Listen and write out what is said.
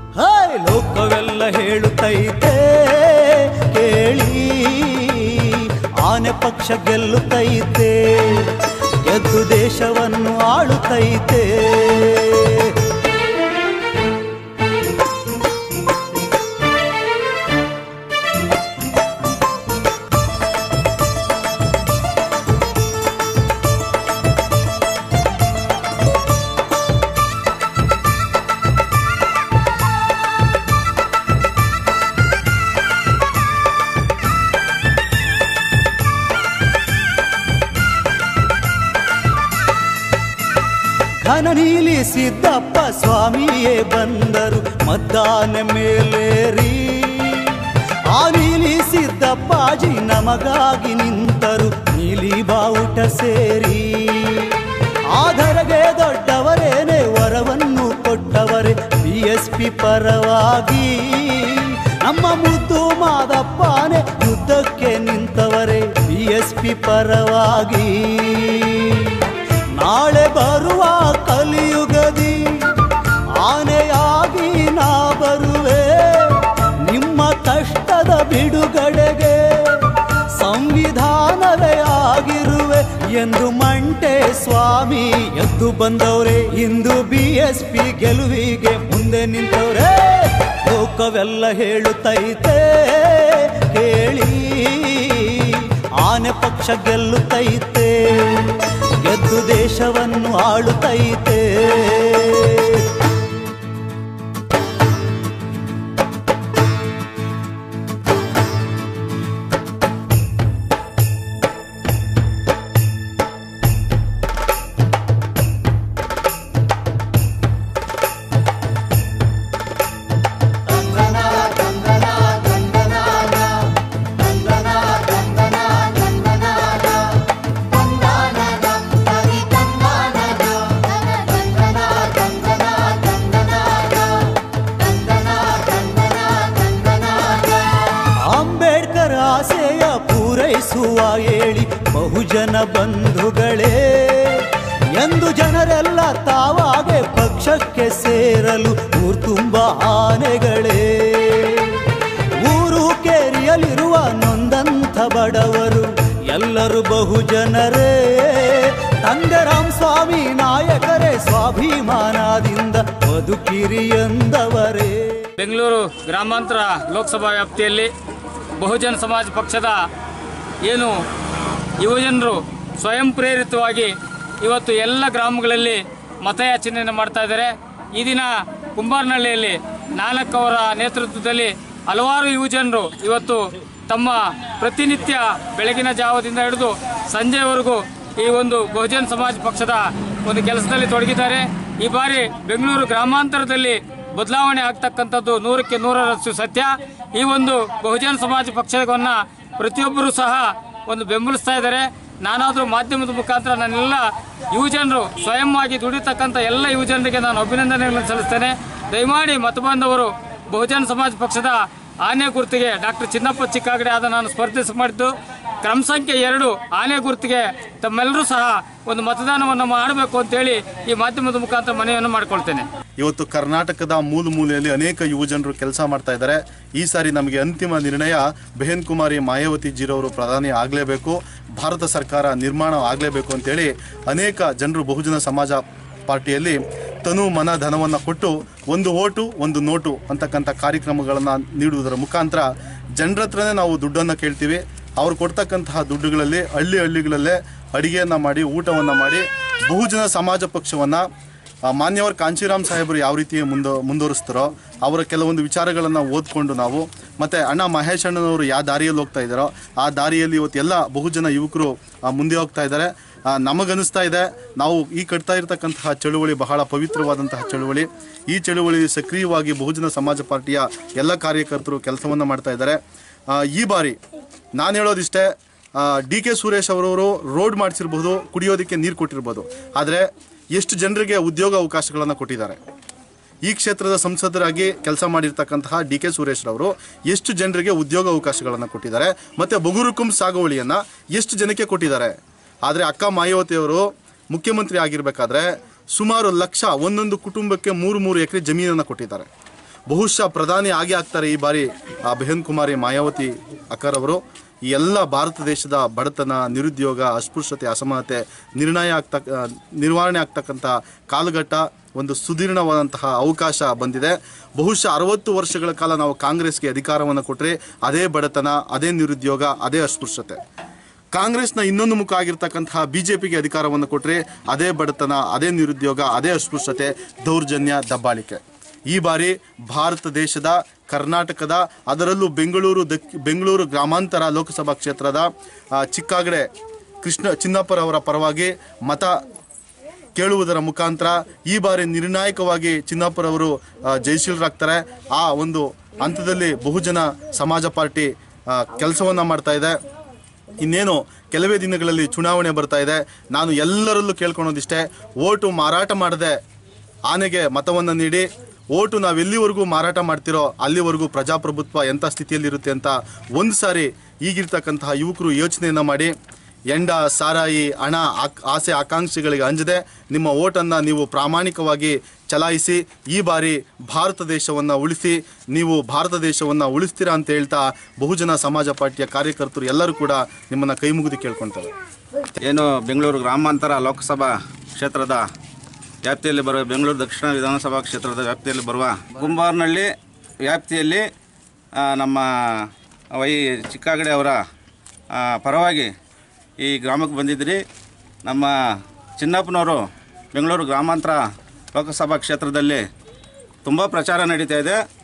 hi ಲೋಕವೆಲ್ಲ ಹೇಳುತ್ತೈತೆ ಕೇಳಿ ಆನೆ ಪಕ್ಷ ಗೆಲ್ಲುತ್ತೈತೆ ಗೆದ್ದು ದೇಶವನ್ನು ಆಳುತ್ತೈತೆ ಘನ ನೀಲಿ ಸಿದ್ದಪ್ಪ ಸ್ವಾಮಿಯೇ ಬಂದರು ಮದ್ದಾನ ಮೇಲೇರಿ ಆ ನೀಲಿ ಸಿದ್ದಪ್ಪಾಜಿ ನಮಗಾಗಿ ನಿಂತರು ನೀಲಿ ಬಾವುಟ ಸೇರಿ ಆಧರಗೆ ದೊಡ್ಡವರೇನೆ ವರವನ್ನು ಕೊಟ್ಟವರೇ ಬಿ ಎಸ್ ಪಿ ಪರವಾಗಿ ನಮ್ಮ ಮುದ್ದು ಮಾದಪ್ಪನೇ ಯುದ್ಧಕ್ಕೆ ನಿಂತವರೇ ಬಿ ಎಸ್ ಪಿ ಪರವಾಗಿ ನಾಳೆ ಬರುವ ಕಲಿಯುಗದಿ ಆನೆಯಾಗಿ ನಾ ಬರುವೆ ನಿಮ್ಮ ಕಷ್ಟದ ಬಿಡುಗಡೆಗೆ ಸಂವಿಧಾನವೇ ಆಗಿರುವೆ ಎಂದು ಮಂಟೆ ಸ್ವಾಮಿ ಎದ್ದು ಬಂದವ್ರೆ ಇಂದು ಬಿ ಎಸ್ ಪಿ ಗೆಲುವಿಗೆ ಮುಂದೆ ನಿಂತವ್ರೆ ಲೋಕವೆಲ್ಲ ಹೇಳುತ್ತೈತೆ ಕೇಳಿ ಆನೆ ಪಕ್ಷ ಗೆಲ್ಲುತ್ತೈತೆ ಗೆದ್ದು ದೇಶವನ್ನು ಆಳುತ್ತೈತೆ ಅಂಬೇಡ್ಕರ್ ಆಸೆಯ ಪೂರೈಸುವ ಹೇಳಿ ಬಹುಜನ ಬಂಧುಗಳೇ ಎಂದು ಜನರೆಲ್ಲ ತಾವಾಗೆ ಪಕ್ಷಕ್ಕೆ ಸೇರಲು ಊರು ತುಂಬ ಆನೆಗಳೇ ಊರು ಕೇರಿಯಲಿರುವ ನೊಂದಂಥ ಬಡವರು ಎಲ್ಲರೂ ಬಹುಜನರೇ ತಂಗರಾಮ್ ಸ್ವಾಮಿ ನಾಯಕರೇ ಸ್ವಾಭಿಮಾನದಿಂದ ಬದುಕಿರಿ ಎಂದವರೇ ಬೆಂಗಳೂರು ಗ್ರಾಮಾಂತರ ಲೋಕಸಭಾ ವ್ಯಾಪ್ತಿಯಲ್ಲಿ ಬಹುಜನ ಸಮಾಜ ಪಕ್ಷದ ಏನು ಯುವಜನರು ಸ್ವಯಂ ಪ್ರೇರಿತವಾಗಿ ಇವತ್ತು ಎಲ್ಲ ಗ್ರಾಮಗಳಲ್ಲಿ ಮತಯಾಚನೆಯನ್ನು ಮಾಡ್ತಾ ಇದ್ದಾರೆ ಈ ದಿನ ಕುಂಬಾರನಹಳ್ಳಿಯಲ್ಲಿ ನಾಲ್ಕು ಅವರ ನೇತೃತ್ವದಲ್ಲಿ ಹಲವಾರು ಯುವಜನರು ಇವತ್ತು ತಮ್ಮ ಪ್ರತಿನಿತ್ಯ ಬೆಳಗಿನ ಜಾವದಿಂದ ಹಿಡಿದು ಸಂಜೆವರೆಗೂ ಈ ಒಂದು ಬಹುಜನ ಸಮಾಜ ಪಕ್ಷದ ಒಂದು ಕೆಲಸದಲ್ಲಿ ತೊಡಗಿದ್ದಾರೆ ಈ ಬಾರಿ ಬೆಂಗಳೂರು ಗ್ರಾಮಾಂತರದಲ್ಲಿ ಬದಲಾವಣೆ ಆಗ್ತಕ್ಕಂಥದ್ದು ನೂರಕ್ಕೆ ನೂರರಷ್ಟು ಸತ್ಯ ಈ ಒಂದು ಬಹುಜನ ಸಮಾಜ ಪಕ್ಷವನ್ನ ಪ್ರತಿಯೊಬ್ಬರೂ ಸಹ ಒಂದು ಬೆಂಬಲಿಸ್ತಾ ಇದ್ದಾರೆ ನಾನಾದರೂ ಮಾಧ್ಯಮದ ಮುಖಾಂತರ ನನ್ನೆಲ್ಲ ಯುವಜನರು ಸ್ವಯಂವಾಗಿ ದುಡಿತಕ್ಕಂಥ ಎಲ್ಲ ಯುವಜನರಿಗೆ ನಾನು ಅಭಿನಂದನೆಗಳನ್ನು ಸಲ್ಲಿಸ್ತೇನೆ ದಯಮಾಡಿ ಮತಬಾಂಧವರು ಬಹುಜನ ಸಮಾಜ ಪಕ್ಷದ ಆನೆ ಗುರುತಿಗೆ ಡಾಕ್ಟರ್ ಚಿನ್ನಪ್ಪ ಚಿಕ್ಕಾಗಡೆ ಆದ ನಾನು ಸ್ಪರ್ಧಿಸಿ ಮಾಡಿದ್ದು ಕ್ರಮ ಸಂಖ್ಯೆ ಎರಡು ಆನೆ ಗುರುತಿಗೆ ತಮ್ಮೆಲ್ಲರೂ ಸಹ ಒಂದು ಮತದಾನವನ್ನು ಮಾಡಬೇಕು ಅಂತೇಳಿ ಈ ಮಾಧ್ಯಮದ ಮುಖಾಂತರ ಮನವಿಯನ್ನು ಮಾಡಿಕೊಳ್ತೇನೆ ಇವತ್ತು ಕರ್ನಾಟಕದ ಮೂಲ ಮೂಲೆಯಲ್ಲಿ ಅನೇಕ ಯುವಜನರು ಕೆಲಸ ಮಾಡ್ತಾ ಇದ್ದಾರೆ ಈ ಸಾರಿ ನಮಗೆ ಅಂತಿಮ ನಿರ್ಣಯ ಬೆಹನ್ ಕುಮಾರಿ ಮಾಯಾವತಿ ಜೀರವರು ಪ್ರಧಾನಿ ಆಗಲೇಬೇಕು ಭಾರತ ಸರ್ಕಾರ ನಿರ್ಮಾಣ ಆಗಲೇಬೇಕು ಅಂತೇಳಿ ಅನೇಕ ಜನರು ಬಹುಜನ ಸಮಾಜ ಪಾರ್ಟಿಯಲ್ಲಿ ತನು ಮನ ಧನವನ್ನು ಕೊಟ್ಟು ಒಂದು ಓಟು ಒಂದು ನೋಟು ಅಂತಕ್ಕಂಥ ಕಾರ್ಯಕ್ರಮಗಳನ್ನು ನೀಡುವುದರ ಮುಖಾಂತರ ಜನರ ಹತ್ರನೇ ನಾವು ದುಡ್ಡನ್ನು ಕೇಳ್ತೀವಿ ಅವ್ರು ಕೊಡ್ತಕ್ಕಂತಹ ದುಡ್ಡುಗಳಲ್ಲಿ ಹಳ್ಳಿ ಹಳ್ಳಿಗಳಲ್ಲೇ ಅಡಿಗೆಯನ್ನು ಮಾಡಿ ಊಟವನ್ನು ಮಾಡಿ ಬಹುಜನ ಸಮಾಜ ಪಕ್ಷವನ್ನು ಆ, ಮಾನ್ಯವರು ಕಾಂಚೀರಾಮ್ ಸಾಹೇಬರು ಯಾವ ರೀತಿ ಮುಂದೆ ಮುಂದುವರಿಸ್ತಾರೋ ಅವರ ಕೆಲವೊಂದು ವಿಚಾರಗಳನ್ನು ಓದ್ಕೊಂಡು ನಾವು ಮತ್ತು ಅಣ್ಣ ಮಹೇಶ್ ಅಣ್ಣನವರು ಯಾವ ದಾರಿಯಲ್ಲಿ ಹೋಗ್ತಾ ಇದ್ದಾರೋ ಆ ದಾರಿಯಲ್ಲಿ ಇವತ್ತು ಎಲ್ಲ ಬಹುಜನ ಯುವಕರು ಆ, ಮುಂದೆ ಹೋಗ್ತಾ ಇದ್ದಾರೆ ಆ, ನಮಗನಿಸ್ತಾ ಇದೆ ನಾವು ಈ ಕಟ್ತಾ ಇರತಕ್ಕಂತಹ ಚಳುವಳಿ ಬಹಳ ಪವಿತ್ರವಾದಂತಹ ಚಳುವಳಿ ಈ ಚಳುವಳಿ ಸಕ್ರಿಯವಾಗಿ ಬಹುಜನ ಸಮಾಜ ಪಾರ್ಟಿಯ ಎಲ್ಲ ಕಾರ್ಯಕರ್ತರು ಕೆಲಸವನ್ನು ಮಾಡ್ತಾ ಇದ್ದಾರೆ ಆ, ಈ ಬಾರಿ ನಾನು ಹೇಳೋದಿಷ್ಟೇ ಡಿ ಕೆ ಸುರೇಶ್ ಅವರವರು ರೋಡ್ ಮಾಡಿಸಿರ್ಬೋದು ಕುಡಿಯೋದಕ್ಕೆ ನೀರು ಕೊಟ್ಟಿರ್ಬೋದು ಆದರೆ ಎಷ್ಟು ಜನರಿಗೆ ಉದ್ಯೋಗ ಅವಕಾಶಗಳನ್ನು ಕೊಟ್ಟಿದ್ದಾರೆ ಈ ಕ್ಷೇತ್ರದ ಸಂಸದರಾಗಿ ಕೆಲಸ ಮಾಡಿರ್ತಕ್ಕಂತಹ ಡಿ ಕೆ ಸುರೇಶ್ ರವರು ಎಷ್ಟು ಜನರಿಗೆ ಉದ್ಯೋಗ ಅವಕಾಶಗಳನ್ನು ಕೊಟ್ಟಿದ್ದಾರೆ ಮತ್ತು ಬಗುರುಕುಂ ಸಾಗುವಳಿಯನ್ನು ಎಷ್ಟು ಜನಕ್ಕೆ ಕೊಟ್ಟಿದ್ದಾರೆ ಆದರೆ ಅಕ್ಕ ಮಾಯಾವತಿಯವರು ಮುಖ್ಯಮಂತ್ರಿ ಆಗಿರಬೇಕಾದ್ರೆ ಸುಮಾರು ಲಕ್ಷ ಒಂದೊಂದು ಕುಟುಂಬಕ್ಕೆ ಮೂರು ಮೂರು ಎಕರೆ ಜಮೀನನ್ನು ಕೊಟ್ಟಿದ್ದಾರೆ ಬಹುಶಃ ಪ್ರಧಾನಿ ಆಗೇ ಆಗ್ತಾರೆ ಈ ಬಾರಿ ಆ ಬೆಹನ್ ಕುಮಾರಿ ಮಾಯಾವತಿ ಅಕ್ಕರವರು ಈ ಎಲ್ಲ ಭಾರತ ದೇಶದ ಬಡತನ ನಿರುದ್ಯೋಗ ಅಸ್ಪೃಶ್ಯತೆ ಅಸಮಾನತೆ ನಿರ್ಣಯ ಆಗ್ತಕ್ಕ ನಿರ್ವಹಣೆ ಆಗ್ತಕ್ಕಂಥ ಕಾಲಘಟ್ಟ ಒಂದು ಸುದೀರ್ಣವಾದಂತಹ ಅವಕಾಶ ಬಂದಿದೆ ಬಹುಶಃ ಅರವತ್ತು ವರ್ಷಗಳ ಕಾಲ ನಾವು ಕಾಂಗ್ರೆಸ್ಗೆ ಅಧಿಕಾರವನ್ನು ಕೊಟ್ಟರೆ ಅದೇ ಬಡತನ ಅದೇ ನಿರುದ್ಯೋಗ ಅದೇ ಅಸ್ಪೃಶ್ಯತೆ ಕಾಂಗ್ರೆಸ್ನ ಇನ್ನೊಂದು ಮುಖ ಆಗಿರ್ತಕ್ಕಂತಹ ಬಿ ಜೆ ಪಿಗೆ ಅಧಿಕಾರವನ್ನು ಕೊಟ್ಟರೆ ಅದೇ ಬಡತನ ಅದೇ ನಿರುದ್ಯೋಗ ಅದೇ ಅಸ್ಪೃಶ್ಯತೆ ದೌರ್ಜನ್ಯ ದಬ್ಬಾಳಿಕೆ ಈ ಬಾರಿ ಭಾರತ ದೇಶದ ಕರ್ನಾಟಕದ ಅದರಲ್ಲೂ ಬೆಂಗಳೂರು ದಕ್ ಬೆಂಗಳೂರು ಗ್ರಾಮಾಂತರ ಲೋಕಸಭಾ ಕ್ಷೇತ್ರದ ಆ, ಚಿಕ್ಕಾಗಡೆ ಕೃಷ್ಣ ಚಿನ್ನಪ್ಪರವರ ಪರವಾಗಿ ಮತ ಕೇಳುವುದರ ಮುಖಾಂತರ ಈ ಬಾರಿ ನಿರ್ಣಾಯಕವಾಗಿ ಚಿನ್ನಪ್ಪರವರು ಆ, ಜಯಶೀಲರಾಗ್ತಾರೆ ಆ ಒಂದು ಹಂತದಲ್ಲಿ ಬಹುಜನ ಸಮಾಜ ಪಾರ್ಟಿ ಕೆಲಸವನ್ನು ಮಾಡ್ತಾ ಇದೆ ಇನ್ನೇನು ಕೆಲವೇ ದಿನಗಳಲ್ಲಿ ಚುನಾವಣೆ ಬರ್ತಾ ಇದೆ ನಾನು ಎಲ್ಲರಲ್ಲೂ ಕೇಳ್ಕೊಳೋದಿಷ್ಟೇ ಓಟು ಮಾರಾಟ ಮಾಡದೆ ಆನೆಗೆ ಮತವನ್ನು ನೀಡಿ ಓಟು ನಾವು ಎಲ್ಲಿವರೆಗೂ ಮಾರಾಟ ಮಾಡ್ತಿರೋ ಅಲ್ಲಿವರೆಗೂ ಪ್ರಜಾಪ್ರಭುತ್ವ ಎಂಥ ಸ್ಥಿತಿಯಲ್ಲಿರುತ್ತೆ ಅಂತ ಒಂದು ಸಾರಿ ಈಗಿರ್ತಕ್ಕಂತಹ ಯುವಕರು ಯೋಚನೆಯನ್ನು ಮಾಡಿ ಎಂಡ ಸಾರಾಯಿ ಹಣ ಆಕ್- ಆಸೆ ಆಕಾಂಕ್ಷೆಗಳಿಗೆ ಅಂಜದೆ ನಿಮ್ಮ ಓಟನ್ನು ನೀವು ಪ್ರಾಮಾಣಿಕವಾಗಿ ಚಲಾಯಿಸಿ ಈ ಬಾರಿ ಭಾರತ ದೇಶವನ್ನು ಉಳಿಸಿ ನೀವು ಭಾರತ ದೇಶವನ್ನು ಉಳಿಸ್ತೀರಾ ಅಂತ ಹೇಳ್ತಾ ಬಹುಜನ ಸಮಾಜ ಪಾರ್ಟಿಯ ಕಾರ್ಯಕರ್ತರು ಎಲ್ಲರೂ ಕೂಡ ನಿಮ್ಮನ್ನು ಕೈ ಮುಗಿದು ಕೇಳ್ಕೊಳ್ತಾರೆ ಏನು ಬೆಂಗಳೂರು ಗ್ರಾಮಾಂತರ ಲೋಕಸಭಾ ಕ್ಷೇತ್ರದ ವ್ಯಾಪ್ತಿಯಲ್ಲಿ ಬರುವ ಬೆಂಗಳೂರು ದಕ್ಷಿಣ ವಿಧಾನಸಭಾ ಕ್ಷೇತ್ರದ ವ್ಯಾಪ್ತಿಯಲ್ಲಿ ಬರುವ ಕುಂಬಾರ್ನಹಳ್ಳಿ ವ್ಯಾಪ್ತಿಯಲ್ಲಿ ಆ, ನಮ್ಮ ವೈ ಚಿಕ್ಕಾಗಡೆ ಅವರ ಆ, ಪರವಾಗಿ ಈ ಗ್ರಾಮಕ್ಕೆ ಬಂದಿದ್ರಿ ನಮ್ಮ ಚಿನ್ನಪ್ಪನವರು ಬೆಂಗಳೂರು ಗ್ರಾಮಾಂತರ ಲೋಕಸಭಾ ಕ್ಷೇತ್ರದಲ್ಲಿ ತುಂಬ ಪ್ರಚಾರ ನಡೀತಾ ಇದೆ